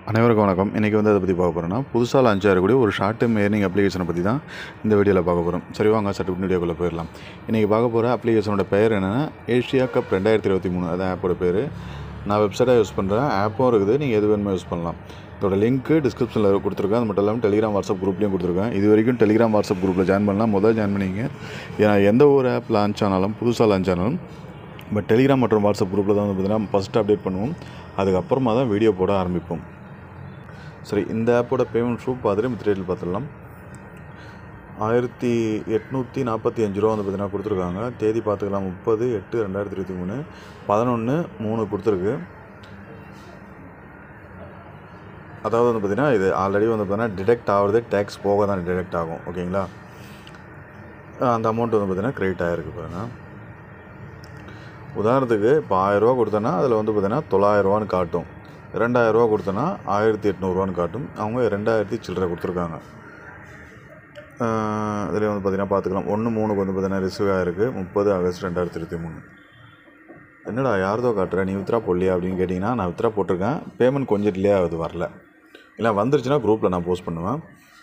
அனைவருக்கும் வணக்கம் இன்றைக்கி வந்து அதை பற்றி பார்க்க போகிறோன்னா புதுசாக லான்ச் ஆகக்கூடிய ஒரு ஷார்ட் டைம் ஏர்னிங் அப்ளிகேஷனை பற்றி தான் இந்த வீடியோவில் பார்க்க போகிறோம் சரி வாங்க சட்டு வீடியோக்குள்ளே போயிடலாம் இன்றைக்கி பார்க்க போகிற அப்ளிகேஷனோட பெயர் என்னென்னா ஏஷியா கப் ரெண்டாயிரத்தி இருபத்தி மூணு அதான் ஆப்போட பேர் நான் வெப்சைட்டாக யூஸ் பண்ணுறேன் ஆப்பும் இருக்குது நீங்கள் எது வேணுமோ யூஸ் பண்ணலாம் இதோட லிங்க்கு டிஸ்கிரிப்ஷனில் கொடுத்துருக்கேன் அது மட்டும் இல்லாமல் டெலிகிராம் வாட்ஸ்அப் குரூப்லேயும் கொடுத்துருக்கேன் இது வரைக்கும் டெலிகிராம் வாட்ஸ்அப் குரூப்பில் ஜாயின் பண்ணலாம் முதல் ஜாயின் பண்ணிங்க ஏன்னா எந்த ஒரு ஆப் லான்ச் ஆனாலும் புதுசாக லான்ச் ஆனாலும் பட் டெலிகிராம் மற்றும் வாட்ஸ்அப் குரூப்பில் தான் வந்து பார்த்தீங்கன்னா ஃபஸ்ட்டு அப்டேட் பண்ணுவோம் அதுக்கப்புறமா தான் வீடியோ போட ஆரம்பிப்போம் சரி இந்த ஆப்போட பேமெண்ட் ப்ரூஃப் பார்த்துட்டு மெட்டீரியல் பார்த்துடலாம் ஆயிரத்தி எட்நூற்றி நாற்பத்தி அஞ்சு ரூபா வந்து பார்த்தீங்கன்னா கொடுத்துருக்காங்க தேதி பார்த்துக்கலாம் முப்பது எட்டு ரெண்டாயிரத்தி இருபத்தி மூணு பதினொன்று மூணு கொடுத்துருக்கு அதாவது வந்து பார்த்திங்கன்னா இது ஆல்ரெடி வந்து பார்த்தீங்கன்னா டிடெக்ட் ஆகுறது டேக்ஸ் போக தான் டிடெக்ட் ஆகும் ஓகேங்களா அந்த அமௌண்ட் வந்து பார்த்திங்கன்னா க்ரெடிட் ஆகிருக்கு பாருங்கள் உதாரணத்துக்கு இப்போ ஆயிரரூவா கொடுத்தோன்னா அதில் வந்து பார்த்திங்கன்னா தொள்ளாயிரரூவான்னு காட்டும் ரெண்டாயிரரூவா கொடுத்தோன்னா ஆயிரத்தி எட்நூறுவான்னு காட்டும் அவங்க ரெண்டாயிரத்தி சில்லறை கொடுத்துருக்காங்க இதில் வந்து பார்த்திங்கன்னா பார்த்துக்கலாம் ஒன்று மூணுக்கு வந்து பார்த்திங்கன்னா ரிசீவ் ஆகிருக்கு முப்பது ஆகஸ்ட் ரெண்டாயிரத்தி இருபத்தி மூணு என்னடா யார்தோ காட்டுற நீ வித்ரா போடலையா அப்படின்னு கேட்டிங்கன்னா நான் வித்ரா போட்டிருக்கேன் பேமெண்ட் கொஞ்சம் டிலே ஆகுது வரல இல்லை வந்துருச்சுன்னா குரூப்பில் நான் போஸ்ட் பண்ணுவேன்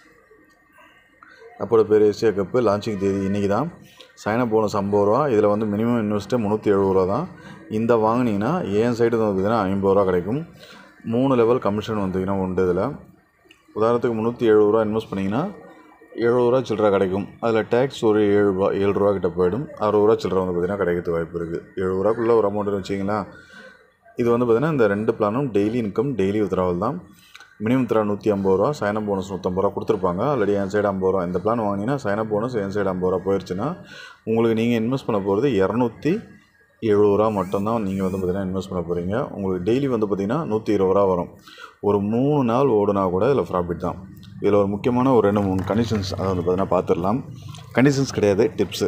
அப்போட பேர் ஏசியா கப்பு லான்ச்சிங் தேதி இன்றைக்கி தான் சைனப் போனஸ் ஐம்பது ரூபா இதில் வந்து மினிமம் இன்வெஸ்ட்டு முந்நூற்றி எழுபது ரூபா தான் இந்த வாங்கினீங்கன்னா என் சைடு வந்து பார்த்தீங்கன்னா ஐம்பது ரூபா கிடைக்கும் மூணு லெவல் கமிஷன் வந்தீங்கன்னா உண்டு இதில் உதாரணத்துக்கு முந்நூற்றி எழுபது ரூபா இன்வெஸ்ட் பண்ணிங்கன்னா எழுபது ரூபா சில்லற கிடைக்கும் அதில் டேக்ஸ் ஒரு ஏழு ரூபா ஏழு ரூபா கிட்ட போயிடும் அறுபது ரூபா சில்லற வந்து பார்த்திங்கன்னா கிடைக்கிறது வாய்ப்பு இருக்குது எழுபது ரூபாக்குள்ளே ஒரு அமௌண்ட்னு வச்சிங்களா இது வந்து பார்த்திங்கன்னா இந்த ரெண்டு பிளானும் டெய்லி இன்கம் டெய்லி வித்ராவல் தான் மினிமம் வித்ரா நூற்றி ஐம்பது ரூபா சைனப் போனஸ் நூற்றம்பது ரூபா கொடுத்துருப்பாங்க ஆல்ரெடி என் சைடு ஐம்பது ரூபா இந்த பிளான் வாங்கினீங்கன்னா சைனப் போனஸ் என் சைடு ஐம்பது ரூபா போயிடுச்சுன்னா உங்களுக்கு நீங்கள் இன்வெஸ்ட் பண்ண போகிறது இரநூத்தி எழுபது ரூபா மட்டும்தான் நீங்கள் வந்து பார்த்திங்கன்னா இன்வெஸ்ட் பண்ண போகிறீங்க உங்களுக்கு டெய்லி வந்து பார்த்திங்கன்னா நூற்றி இருபது ரூபா வரும் ஒரு மூணு நாள் ஓடுனா கூட இதில் ப்ராஃபிட் தான் இதில் ஒரு முக்கியமான ஒரு ரெண்டு மூணு கண்டிஷன்ஸ் அதை வந்து பார்த்திங்கன்னா பார்த்துடலாம் கண்டிஷன்ஸ் கிடையாது டிப்ஸு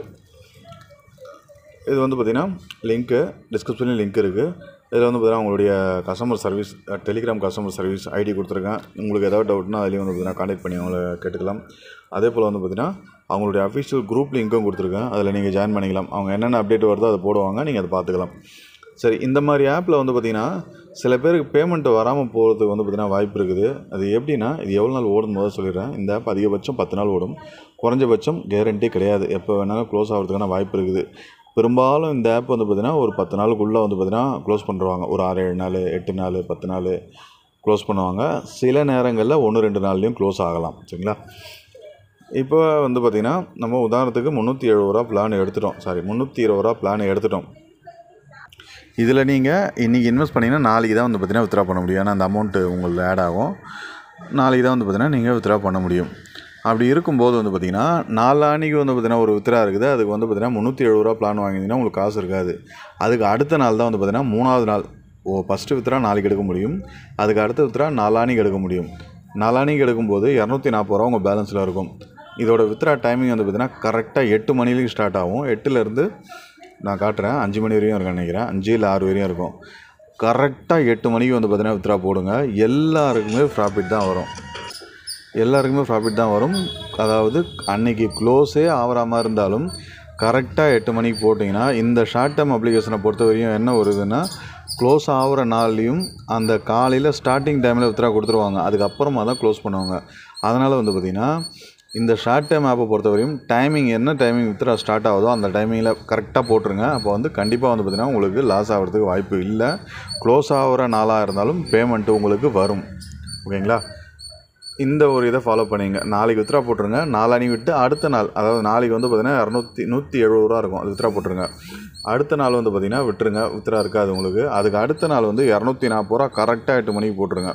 இது வந்து பார்த்திங்கன்னா லிங்க்கு டிஸ்கிரிப்ஷன்லேயும் லிங்க் இருக்குது இதில் வந்து பார்த்திங்கன்னா உங்களுடைய customer service Telegram customer service ID கொடுத்துருக்கேன் உங்களுக்கு ஏதாவது டவுட்னா அதுலேயும் வந்து பார்த்திங்கன்னா கான்டாக்ட் பண்ணி அவங்கள கேட்டுக்கலாம் அதே போல் வந்து பார்த்திங்கன்னா அவங்களுடைய அஃபிஷியல் குரூப் லிங்க்கும் கொடுத்துருக்கேன் அதில் நீங்கள் ஜாயின் பண்ணிக்கலாம் அவங்க என்னென்ன அப்டேட் வருதோ அதை போடுவாங்க நீங்கள் அதை பார்த்துக்கலாம் சரி இந்த மாதிரி ஆப்பில் வந்து பார்த்திங்கன்னா சில பேருக்கு பேமெண்ட் வராமல் போகிறதுக்கு வந்து பார்த்திங்கன்னா வாய்ப்பு இருக்குது அது எப்படின்னா இது எவ்வளோ நாள் ஓடும் போது சொல்லிடுறேன் இந்த ஆப் அதிகபட்சம் பத்து நாள் ஓடும் குறைஞ்சபட்சம் கேரண்டி கிடையாது எப்போ வேணாலும் க்ளோஸ் ஆகிறதுக்கான வாய்ப்பு இருக்குது பெரும்பாலும் இந்த ஆப் வந்து பார்த்திங்கன்னா ஒரு பத்து நாளுக்குள்ளே வந்து பார்த்திங்கன்னா க்ளோஸ் பண்ணுறாங்க ஒரு ஆறு ஏழு நாள் எட்டு நாள் பத்து நாள் க்ளோஸ் பண்ணுவாங்க சில நேரங்களில் ஒன்று ரெண்டு நாள்லேயும் க்ளோஸ் ஆகலாம் சரிங்களா இப்போ வந்து பார்த்திங்கன்னா நம்ம உதாரணத்துக்கு முந்நூற்றி எழுபது ரூபா பிளான் எடுத்துட்டோம் சாரி முந்நூற்றி இருபது ரூபா பிளான் எடுத்துட்டோம் இதில் நீங்கள் இன்றைக்கி இன்வெஸ்ட் பண்ணிங்கன்னா நாளைக்கு தான் வந்து பார்த்திங்கன்னா வித்ரா பண்ண முடியும் ஏன்னா அந்த அமௌண்ட்டு உங்களுக்கு ஆட் ஆகும் நாளைக்கு தான் வந்து பார்த்திங்கன்னா நீங்கள் வித்ரா பண்ண முடியும் அப்படி இருக்கும்போது வந்து பார்த்திங்கன்னா நாளானிக்கு வந்து பார்த்திங்கன்னா ஒரு வித்ரா இருக்குது அதுக்கு வந்து பார்த்திங்கன்னா முந்நூற்றி எழுபது ரூபா பிளான் வாங்கினீங்கன்னா உங்களுக்கு காசு இருக்காது அதுக்கு அடுத்த நாள் தான் வந்து பார்த்திங்கன்னா மூணாவது நாள் ஓ ஃபஸ்ட்டு வித்ரா நாளைக்கு எடுக்க முடியும் அதுக்கு அடுத்த வித்ரா நாளானிக்கு எடுக்க முடியும் நாளானிக்கு எடுக்கும்போது இரநூத்தி நாற்பது ரூபா உங்கள் பேலன்ஸில் இருக்கும் இதோட வித்ரா டைமிங் வந்து பார்த்திங்கன்னா கரெக்டாக எட்டு மணிலேயும் ஸ்டார்ட் ஆகும் எட்டுலேருந்து நான் காட்டுறேன் அஞ்சு மணி வரையும் இருக்குன்னு நினைக்கிறேன் அஞ்சு இல்லை ஆறு வரையும் இருக்கும் கரெக்டாக எட்டு மணிக்கு வந்து பார்த்திங்கன்னா வித்ரா போடுங்க எல்லாருக்குமே ப்ராஃபிட் தான் வரும் எல்லாருக்குமே ப்ராஃபிட் தான் வரும் அதாவது அன்னைக்கு க்ளோஸே ஆகிற மாதிரி இருந்தாலும் கரெக்டாக எட்டு மணிக்கு போட்டிங்கன்னா இந்த ஷார்ட் டேர்ம் அப்ளிகேஷனை பொறுத்த வரையும் என்ன வருதுன்னா க்ளோஸ் ஆகிற நாள்லேயும் அந்த காலையில் ஸ்டார்டிங் டைமில் வித்ரா கொடுத்துருவாங்க அதுக்கப்புறமா தான் க்ளோஸ் பண்ணுவாங்க அதனால் வந்து பார்த்திங்கன்னா இந்த ஷார்ட் டைம் ஆப்பை பொறுத்தவரையும் டைமிங் என்ன டைமிங் வித்ரா ஸ்டார்ட் ஆகுதோ அந்த டைமிங்கில் கரெக்டாக போட்டுருங்க அப்போ வந்து கண்டிப்பாக வந்து பார்த்திங்கன்னா உங்களுக்கு லாஸ் ஆகிறதுக்கு வாய்ப்பு இல்லை க்ளோஸ் ஆகிற நாளாக இருந்தாலும் பேமெண்ட்டு உங்களுக்கு வரும் ஓகேங்களா இந்த ஒரு இதை ஃபாலோ பண்ணிங்க நாளைக்கு வித்ரா போட்டுருங்க நாளானி விட்டு அடுத்த நாள் அதாவது நாளைக்கு வந்து பார்த்திங்கன்னா இரநூத்தி நூற்றி எழுபது ரூபா இருக்கும் அது வித்ரா போட்டுருங்க அடுத்த நாள் வந்து பார்த்திங்கன்னா விட்டுருங்க வித்ரா இருக்காது உங்களுக்கு அதுக்கு அடுத்த நாள் வந்து இரநூத்தி நாற்பது ரூபா கரெக்டாக எட்டு மணிக்கு போட்டுருங்க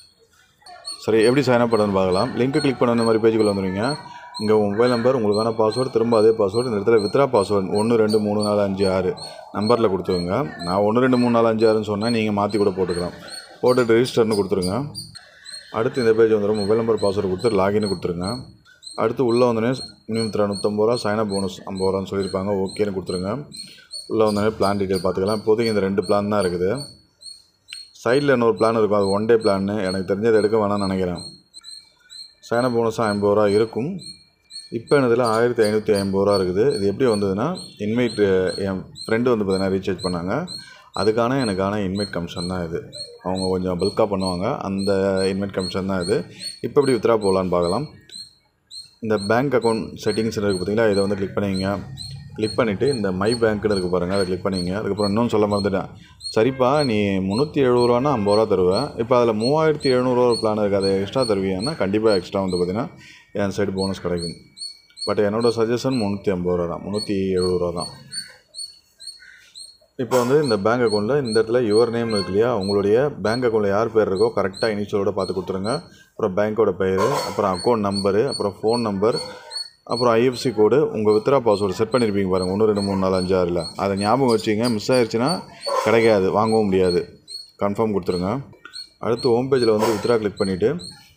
சரி எப்படி சைன் அப் பண்ணுன்னு பார்க்கலாம் லிங்க்கு கிளிக் பண்ண இந்த மாதிரி பேஜுக்குள்ள வந்துடுவீங்க இங்கே உங்கள் மொபைல் நம்பர் உங்களுக்கான பாஸ்வேர்டு திரும்ப அதே பாஸ்வேர்டு இந்த இடத்துல வித்ரா பாஸ்வேர்டு ஒன்று ரெண்டு மூணு நாலு அஞ்சு ஆறு நம்பரில் கொடுத்துருங்க நான் ஒன்று ரெண்டு மூணு நாலு அஞ்சு ஆறுன்னு சொன்னால் நீங்கள் மாற்றி கூட போட்டுக்கலாம் போட்டுட்டு ரெஜிஸ்டர்னு கொடுத்துருங்க அடுத்து இந்த பேஜ் வந்துடும் மொபைல் நம்பர் பாஸ்வேர்டு கொடுத்து லாகின் கொடுத்துருங்க அடுத்து உள்ளே வந்தோடனே மினிமம் வித்ரா நூற்றம்பது ரூபா சைன் அப் போனஸ் ஐம்பது ரூபான்னு சொல்லியிருப்பாங்க ஓகேன்னு கொடுத்துருங்க உள்ளே வந்தோடனே பிளான் டீட்டெயில் பார்த்துக்கலாம் இப்போதைக்கு இந்த ரெண்டு பிளான் தான் இருக்குது சைடில் இன்னொரு பிளான் இருக்கும் அது ஒன் டே பிளான்னு எனக்கு தெரிஞ்சது எடுக்க வேணாம்னு நினைக்கிறேன் சைனப் போனஸாக ஐம்பது ரூபா இருக்கும் இப்போ என்னதில் ஆயிரத்தி ஐநூற்றி ஐம்பது ரூபா இருக்குது இது எப்படி வந்ததுன்னா இன்வைட் என் ஃப்ரெண்டு வந்து பார்த்தீங்கன்னா ரீசார்ஜ் பண்ணாங்க அதுக்கான எனக்கான இன்வைட் கமிஷன் தான் இது அவங்க கொஞ்சம் பல்காக பண்ணுவாங்க அந்த இன்வைட் கமிஷன் தான் இது இப்போ எப்படி வித்ரா போகலான்னு பார்க்கலாம் இந்த பேங்க் அக்கௌண்ட் செட்டிங்ஸ் இருக்குது பார்த்தீங்களா இதை வந்து கிளிக் பண்ணிங்க கிளிக் பண்ணிவிட்டு இந்த மை பேங்க்னு இருக்குது பாருங்கள் அதை கிளிக் பண்ணிங்க அதுக்கப்புறம் இன்னொன்று சொல்ல மறந்துட்டேன் சரிப்பா நீ முந்நூற்றி எழுபது ரூபானா ஐம்பது ரூபா தருவேன் இப்போ அதில் மூவாயிரத்தி எழுநூறுவா ஒரு பிளான் இருக்குது அதை எக்ஸ்ட்ரா தருவியான்னா கண்டிப்பாக எக்ஸ்ட்ரா வந்து பார்த்தீங்கன்னா என் சைடு போனஸ் கிடைக்கும் பட் என்னோடய சஜஷன் முந்நூற்றி ஐம்பது ரூபா தான் முந்நூற்றி எழுபது ரூபா தான் இப்போ வந்து இந்த பேங்க் அக்கௌண்ட்டில் இந்த இடத்துல யுவர் நேம் இருக்கு இல்லையா உங்களுடைய பேங்க் அக்கௌண்ட்டில் யார் பேர் இருக்கோ கரெக்டாக இனிஷியலோட பார்த்து கொடுத்துருங்க அப்புறம் பேங்க்கோட பெயர் அப்புறம் அக்கௌண்ட் நம்பரு அப்புறம் ஃபோன் நம்பர் அப்புறம் ஐஎஃப்சி கோடு உங்கள் வித்ரா பாஸ்வேர்டு செட் பண்ணியிருப்பீங்க பாருங்கள் ஒன்று ரெண்டு மூணு நாலு அஞ்சு ஆறில் அதை ஞாபகம் வச்சுங்க மிஸ் ஆயிடுச்சுன்னா கிடைக்காது வாங்கவும் முடியாது கன்ஃபார்ம் கொடுத்துருங்க அடுத்து ஹோம் பேஜில் வந்து வித்ரா கிளிக் பண்ணிவிட்டு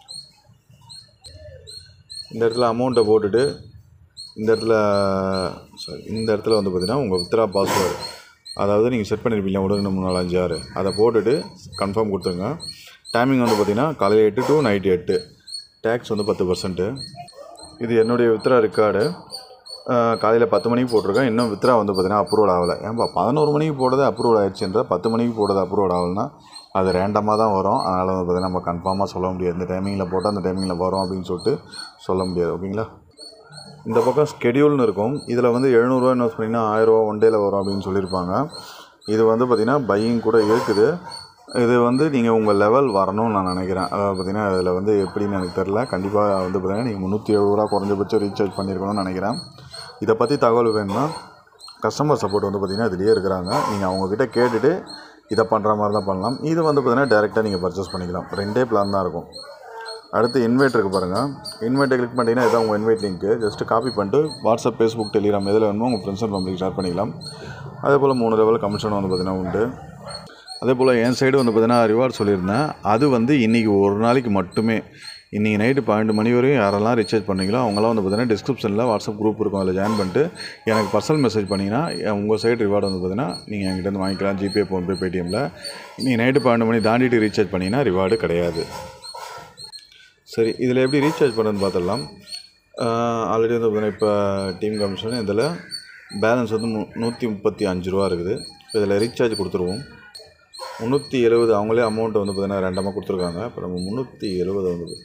இந்த இடத்துல அமௌண்ட்டை போட்டுட்டு இந்த இடத்துல சாரி இந்த இடத்துல வந்து பார்த்தீங்கன்னா உங்கள் வித்ரா பாஸ்வேர்டு அதாவது நீங்கள் செட் பண்ணியிருப்பீங்க ஒன்று ரெண்டு மூணு நாலு அஞ்சு ஆறு அதை போட்டுட்டு கன்ஃபார்ம் கொடுத்துருங்க டைமிங் வந்து பார்த்தீங்கன்னா காலையில் எட்டு டு நைட்டு எட்டு டேக்ஸ் வந்து பத்து பர்சன்ட்டு இது என்னுடைய வித்ரா ரெக்கார்டு காலையில் பத்து மணிக்கு போட்டிருக்கேன் இன்னும் வித்ரா வந்து பார்த்தீங்கன்னா அப்ரூவல் ஆகலை ஏன்பா பதினோரு மணிக்கு போட்டது அப்ரூவல் ஆயிடுச்சுன்ற பத்து மணிக்கு போட்டது அப்ரூவல் ஆகலைன்னா அது ரேண்டமாக தான் வரும் அதனால் வந்து பார்த்தீங்கன்னா நம்ம கன்ஃபார்மாக சொல்ல முடியாது இந்த டைமிங்கில் போட்டால் அந்த டைமிங்கில் வரும் அப்படின்னு சொல்லிட்டு சொல்ல முடியாது ஓகேங்களா இந்த பக்கம் ஸ்கெடியூல்னு இருக்கும் இதில் வந்து எழுநூறுவா இன்வெஸ்ட் பண்ணிங்கன்னா ஆயிரரூவா ஒன் டேயில் வரும் அப்படின்னு சொல்லியிருப்பாங்க இது வந்து பார்த்திங்கன்னா பையிங் கூட இருக்குது இது வந்து நீங்கள் உங்கள் லெவல் வரணும்னு நான் நினைக்கிறேன் அதாவது பார்த்திங்கன்னா இதில் வந்து எப்படின்னு எனக்கு தெரில கண்டிப்பாக வந்து பார்த்திங்கன்னா நீங்கள் முந்நூற்றி எழுபது ரூபா குறைஞ்சபட்சம் ரீசார்ஜ் பண்ணியிருக்கணும்னு நினைக்கிறேன் இதை பற்றி தகவல் வேணும்னா கஸ்டமர் சப்போர்ட் வந்து பார்த்திங்கன்னா இதுலேயே இருக்கிறாங்க நீங்கள் அவங்கக்கிட்ட கேட்டுட்டு இதை பண்ணுற மாதிரி தான் பண்ணலாம் இது வந்து பார்த்திங்கன்னா டேரெக்டாக நீங்கள் பர்ச்சேஸ் பண்ணிக்கலாம் ரெண்டே பிளான் தான் இருக்கும் அடுத்து இன்வைட் இருக்குது பாருங்கள் இன்வைட்டை கிளிக் பண்ணிட்டீங்கன்னா இதான் உங்கள் இன்வைட் லிங்க்கு ஜஸ்ட்டு காப்பி பண்ணிட்டு வாட்ஸ்அப் ஃபேஸ்புக் டெலிகிராம் எதில் வேணுமோ உங்கள் ஃப்ரெண்ட்ஸ் அண்ட் ஃபேமிலிக்கு ஷேர் பண்ணிக்கலாம் அதே போல் மூணு லெவல் கமிஷன் வந்து பார்த்திங்கன்னா உண்டு அதே போல் என் சைடு வந்து பார்த்திங்கன்னா ரிவார்ட் சொல்லியிருந்தேன் அது வந்து இன்றைக்கி ஒரு நாளைக்கு மட்டுமே இன்றைக்கி நைட்டு பன்னெண்டு மணி வரையும் யாரெல்லாம் ரீசார்ஜ் பண்ணீங்களோ அவங்களாம் வந்து பார்த்திங்கன்னா டிஸ்கிரிப்ஷனில் வாட்ஸ்அப் குரூப் இருக்கும் அதில் ஜாயின் பண்ணிட்டு எனக்கு பர்சனல் மெசேஜ் பண்ணிங்கன்னா உங்கள் சைடு ரிவார்டு வந்து பார்த்திங்கன்னா நீங்கள் என்கிட்ட வந்து வாங்கிக்கலாம் ஜிபே ஃபோன்பே பேடிஎம்மில் இன்றைக்கி நைட்டு பன்னெண்டு மணி தாண்டிட்டு ரீசார்ஜ் பண்ணிங்கன்னா ரிவார்டு கிடையாது சரி இதில் எப்படி ரீசார்ஜ் பண்ணுறதுன்னு பார்த்துடலாம் ஆல்ரெடி வந்து பார்த்தீங்கன்னா இப்போ டீம் கமிஷன் இதில் பேலன்ஸ் வந்து நூ நூற்றி முப்பத்தி அஞ்சு ரூபா இருக்குது இதில் ரீசார்ஜ் கொடுத்துருவோம் முந்நூற்றி எழுபது அவங்களே அமௌண்ட் வந்து பார்த்தீங்கன்னா ரெண்டமாக கொடுத்துருக்காங்க இப்போ நம்ம முந்நூற்றி எழுபது வந்து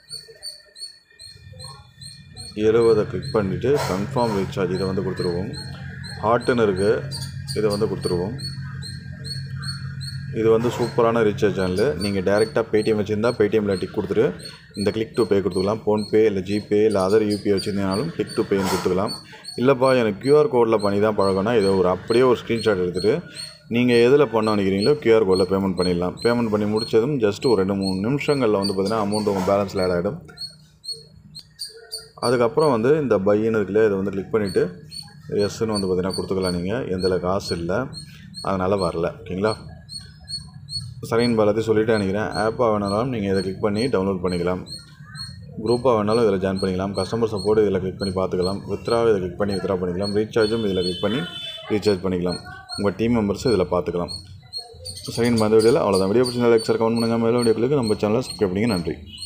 எழுபதை கிளிக் பண்ணிவிட்டு கன்ஃபார்ம் ரீசார்ஜ் இதை வந்து கொடுத்துருவோம் ஹாட்டுன்னு இருக்குது இதை வந்து கொடுத்துருவோம் இது வந்து சூப்பரான ரீசார்ஜ் சேனல் நீங்கள் டேரெக்டாக பேடிஎம் வச்சுருந்தா பேடிஎம்மில் டிக் கொடுத்துட்டு இந்த கிளிக் டு பே கொடுத்துக்கலாம் ஃபோன்பே இல்லை ஜிபே இல்லை அதர் யூபிஐ வச்சுருந்தீங்கனாலும் கிளிக் டு பேன்னு கொடுத்துக்கலாம் இல்லைப்பா எனக்கு கியூஆர் கோடில் பண்ணி தான் பழகணும் இதை ஒரு அப்படியே ஒரு ஸ்க்ரீன்ஷாட் எடுத்துகிட்டு நீங்கள் எதில் பண்ண நினைக்கிறீங்களோ கியூஆர் கோடில் பேமெண்ட் பண்ணிடலாம் பேமெண்ட் பண்ணி முடிச்சதும் ஜஸ்ட் ஒரு ரெண்டு மூணு நிமிஷங்களில் வந்து பார்த்தீங்கன்னா அமௌண்ட் உங்கள் பேலன்ஸில் ஆட் ஆகிடும் அதுக்கப்புறம் வந்து இந்த பையின்னு இருக்குல்ல இதை வந்து கிளிக் பண்ணிவிட்டு எஸ்ன்னு வந்து பார்த்தீங்கன்னா கொடுத்துக்கலாம் நீங்கள் எந்தில் காசு இல்லை அதனால் வரல ஓகேங்களா சரின்னு எல்லாத்தையும் சொல்லிட்டு நினைக்கிறேன் ஆப்பாக வேணாலும் நீங்கள் இதை கிளிக் பண்ணி டவுன்லோட் பண்ணிக்கலாம் குரூப்பாக வேணாலும் இதில் ஜாயின் பண்ணிக்கலாம் கஸ்டமர் சப்போர்ட் இதில் கிளிக் பண்ணி பார்த்துக்கலாம் வித்ரா இதை கிளிக் பண்ணி வித்ரா பண்ணிக்கலாம் ரீசார்ஜும் இதில் கிளிக் பண்ணி ரீசார்ஜ் பண்ணிக்கலாம் உங்கள் டீம் மெம்பர்ஸும் இதில் பார்த்துக்கலாம் சரின்னு அந்த வீடியோவில் அவ்வளோதான் வீடியோ பிடிச்சி லைக் சார் கமெண்ட் பண்ணுங்கள் மேலே வீடியோக்களுக்கு நம்ம சேனலை சப்ஸ்கிரைப் பண்ணிங்க நன்றி